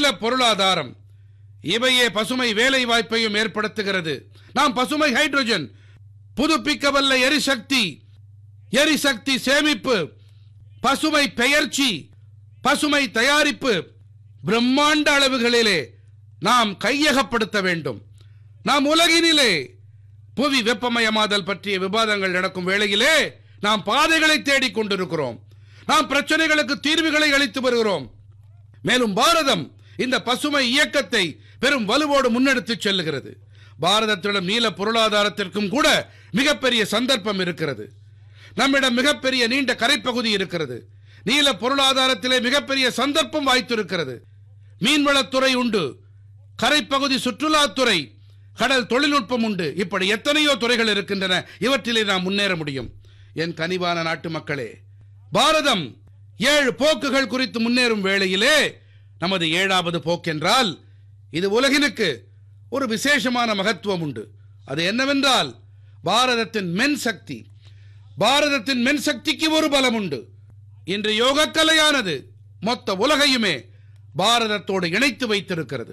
நீல பொருளாதாரம் இவையே பசுமை வேலை வாய்ப்பையும் ஏற்படுத்துகிறது நாம் பசுமை ஹைட்ரஜன் புதுப்பிக்கவல்ல எரிசக்தி எரிசக்தி சேமிப்பு பசுமை பெயர்ச்சி பசுமை தயாரிப்பு பிரம்மாண்ட அளவுகளிலே நாம் கையகப்படுத்த வேண்டும் நாம் உலகினிலே புவி வெப்பமயமாதல் பற்றிய விவாதங்கள் நடக்கும் வேளையிலே நாம் பாதைகளை தேடிக் கொண்டிருக்கிறோம் நாம் பிரச்சனைகளுக்கு தீர்வுகளை அளித்து வருகிறோம் மேலும் பாரதம் இந்த பசுமை இயக்கத்தை பெரும் வலுவோடு முன்னெடுத்துச் செல்லுகிறது பாரதத்திடம் நீல பொருளாதாரத்திற்கும் கூட மிகப்பெரிய சந்தர்ப்பம் இருக்கிறது நம்மிடம் மிகப்பெரிய நீண்ட கரைப்பகுதி இருக்கிறது நீல பொருளாதாரத்திலே மிகப்பெரிய சந்தர்ப்பம் வாய்த்திருக்கிறது மீன்வளத்துறை உண்டு கரைப்பகுதி சுற்றுலாத்துறை கடல் தொழில்நுட்பம் உண்டு இப்படி எத்தனையோ துறைகள் இருக்கின்றன இவற்றிலே நாம் முன்னேற முடியும் என் கனிவான நாட்டு மக்களே பாரதம் ஏழு போக்குகள் குறித்து முன்னேறும் வேளையிலே நமது ஏழாவது போக்கென்றால் இது உலகினுக்கு ஒரு விசேஷமான மகத்துவம் உண்டு அது என்னவென்றால் பாரதத்தின் மென் சக்தி பாரதத்தின் மென் சக்திக்கு ஒரு பலம் உண்டு இன்று யோகக்கலையானது மொத்த உலகையுமே பாரதத்தோடு இணைத்து வைத்திருக்கிறது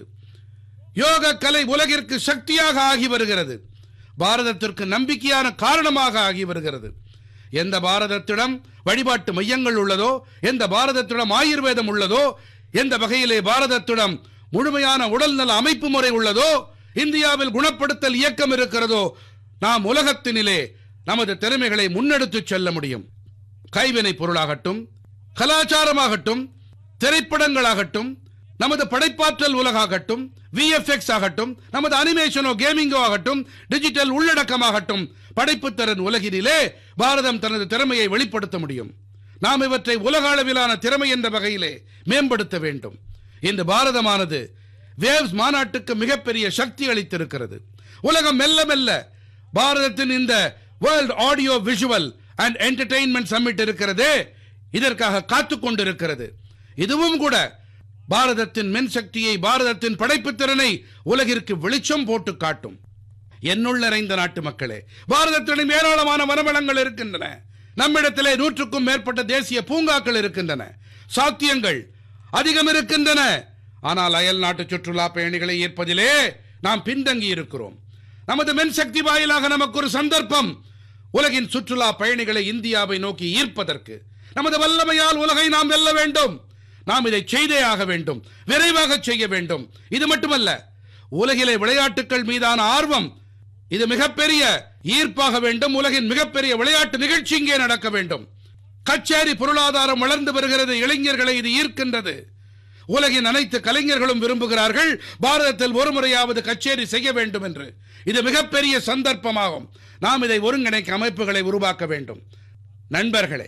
யோக கலை உலகிற்கு சக்தியாக ஆகி வருகிறது பாரதத்திற்கு நம்பிக்கையான காரணமாக ஆகி வருகிறது எந்த பாரதத்திடம் வழிபாட்டு மையங்கள் உள்ளதோ எந்த பாரதத்திடம் ஆயுர்வேதம் உள்ளதோ எந்த வகையிலே பாரதத்திடம் முழுமையான உடல்நல அமைப்பு முறை உள்ளதோ இந்தியாவில் குணப்படுத்தல் இயக்கம் இருக்கிறதோ நாம் உலகத்தினிலே நமது திறமைகளை முன்னெடுத்துச் செல்ல முடியும் கைவினை பொருளாகட்டும் கலாச்சாரமாகட்டும் திரைப்படங்களாகட்டும் நமது படைப்பாற்றல் உலகாகட்டும் விஎஃப்எக்ஸ் ஆகட்டும் நமது அனிமேஷனோ கேமிங்கோ ஆகட்டும் டிஜிட்டல் உள்ளடக்கமாகட்டும் படைப்புத்திறன் உலகினிலே பாரதம் தனது திறமையை வெளிப்படுத்த முடியும் நாம் இவற்றை உலக அளவிலான திறமை என்ற வகையிலே மேம்படுத்த வேண்டும் இன்று பாரதமானது வேவ்ஸ் மாநாட்டுக்கு மிகப்பெரிய சக்தி அளித்திருக்கிறது உலகம் மெல்ல மெல்ல பாரதத்தின் இந்த world audio visual and entertainment summit இருக்கிறதே இதற்காக காத்துக் கொண்டிருக்கிறது இதுவும் கூட பாரதத்தின் மின்சக்தியை பாரதத்தின் படைப்புத் திறனை உலகிற்கு வெளிச்சம் போட்டு காட்டும் என்னுள் நிறைந்த நாட்டு மக்களே பாரதத்திடம் ஏராளமான வனவளங்கள் இருக்கின்றன நம்மிடத்திலே நூற்றுக்கும் மேற்பட்ட தேசிய பூங்காக்கள் இருக்கின்றன சாத்தியங்கள் அதிகம் இருக்கின்றன ஆனால் அயல் நாட்டு சுற்றுலா பயணிகளை ஈர்ப்பதிலே நாம் பின்தங்கி இருக்கிறோம் நமது மின்சக்தி வாயிலாக நமக்கு ஒரு சந்தர்ப்பம் உலகின் சுற்றுலா பயணிகளை இந்தியாவை நோக்கி ஈர்ப்பதற்கு நமது வல்லமையால் உலகை நாம் வெல்ல வேண்டும் நாம் இதை செய்தே ஆக வேண்டும் விரைவாக செய்ய வேண்டும் இது மட்டுமல்ல உலகிலே விளையாட்டுகள் மீதான ஆர்வம் இது மிகப்பெரிய ஈர்ப்பாக வேண்டும் உலகின் மிகப்பெரிய விளையாட்டு நிகழ்ச்சி இங்கே நடக்க வேண்டும் கச்சேரி பொருளாதாரம் வளர்ந்து வருகிறது இளைஞர்களை இது ஈர்க்கின்றது உலகின் அனைத்து கலைஞர்களும் விரும்புகிறார்கள் பாரதத்தில் ஒரு முறையாவது கச்சேரி செய்ய வேண்டும் என்று இது மிகப்பெரிய சந்தர்ப்பமாகும் நாம் இதை ஒருங்கிணைக்க அமைப்புகளை உருவாக்க வேண்டும் நண்பர்களே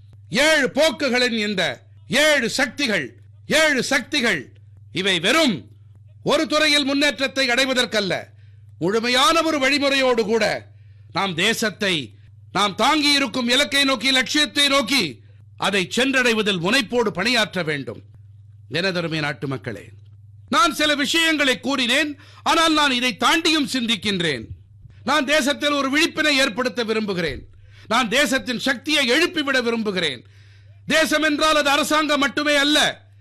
ஏழு போக்குகளின் இந்த ஏழு சக்திகள் ஏழு சக்திகள் இவை வெறும் ஒரு துறையில் முன்னேற்றத்தை அடைவதற்கல்ல முழுமையான ஒரு வழிமுறையோடு கூட நாம் தேசத்தை நாம் தாங்கி இருக்கும் இலக்கை நோக்கி லட்சியத்தை நோக்கி அதை சென்றடைவதில் முனைப்போடு பணியாற்ற வேண்டும் எனதருமை நாட்டு மக்களே நான் சில விஷயங்களை கூறினேன் ஆனால் நான் இதை தாண்டியும் சிந்திக்கின்றேன் நான் தேசத்தில் ஒரு விழிப்பினை ஏற்படுத்த விரும்புகிறேன் நான் தேசத்தின் சக்தியை எழுப்பிவிட விரும்புகிறேன் தேசம் என்றால் அது அரசாங்கம் மட்டுமே அல்ல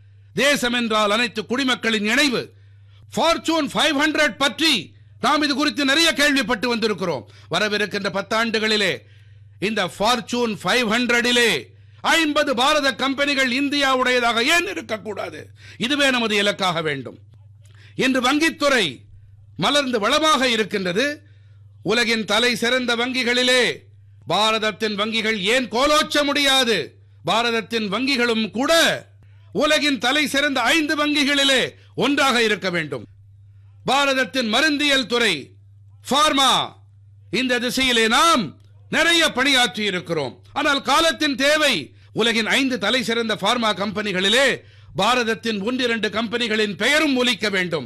தேசம் என்றால் அனைத்து குடிமக்களின் இணைவு ஃபார்ச்சூன் ஃபைவ் ஹண்ட்ரட் பற்றி நாம் இது குறித்து நிறைய கேள்விப்பட்டு வந்திருக்கிறோம் வரவிருக்கின்ற பத்தாண்டுகளிலே இந்த ஃபார்ச்சூன் ஃபைவ் ஹண்ட்ரடிலே ஐம்பது பாரத கம்பெனிகள் இந்தியாவுடையதாக ஏன் இருக்கக்கூடாது இதுவே நமது இலக்காக வேண்டும் இன்று வங்கித்துறை மலர்ந்து வளமாக இருக்கின்றது உலகின் தலை சிறந்த வங்கிகளிலே பாரதத்தின் வங்கிகள் ஏன் கோலோச்ச முடியாது பாரதத்தின் வங்கிகளும் கூட உலகின் தலை சிறந்த ஐந்து வங்கிகளிலே ஒன்றாக இருக்க வேண்டும் பாரதத்தின் மருந்தியல் துறை பார்மா இந்த திசையிலே நாம் நிறைய பணியாற்றி இருக்கிறோம் ஆனால் காலத்தின் தேவை உலகின் ஐந்து தலை சிறந்த பார்மா கம்பெனிகளிலே பாரதத்தின் ஒன்றிரண்டு கம்பெனிகளின் பெயரும் ஒலிக்க வேண்டும்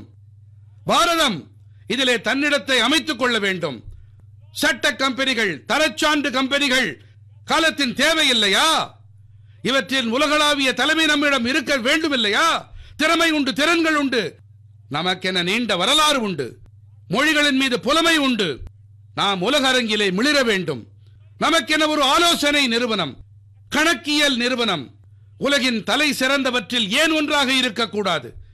பாரதம் இதிலே தன்னிடத்தை அமைத்துக் கொள்ள வேண்டும் சட்ட கம்பெனிகள் தரச்சான்று கம்பெனிகள் காலத்தின் தேவை இல்லையா இவற்றின் உலகளாவிய தலைமை நம்மிடம் இருக்க வேண்டும் இல்லையா திறமை உண்டு திறன்கள் உண்டு நமக்கென நீண்ட வரலாறு உண்டு மொழிகளின் மீது புலமை உண்டு நாம் உலக அரங்கிலே மிளிர வேண்டும் நமக்கென ஒரு ஆலோசனை நிறுவனம் கணக்கியல் நிறுவனம் உலகின் தலை சிறந்தவற்றில் ஏன் ஒன்றாக இருக்கக்கூடாது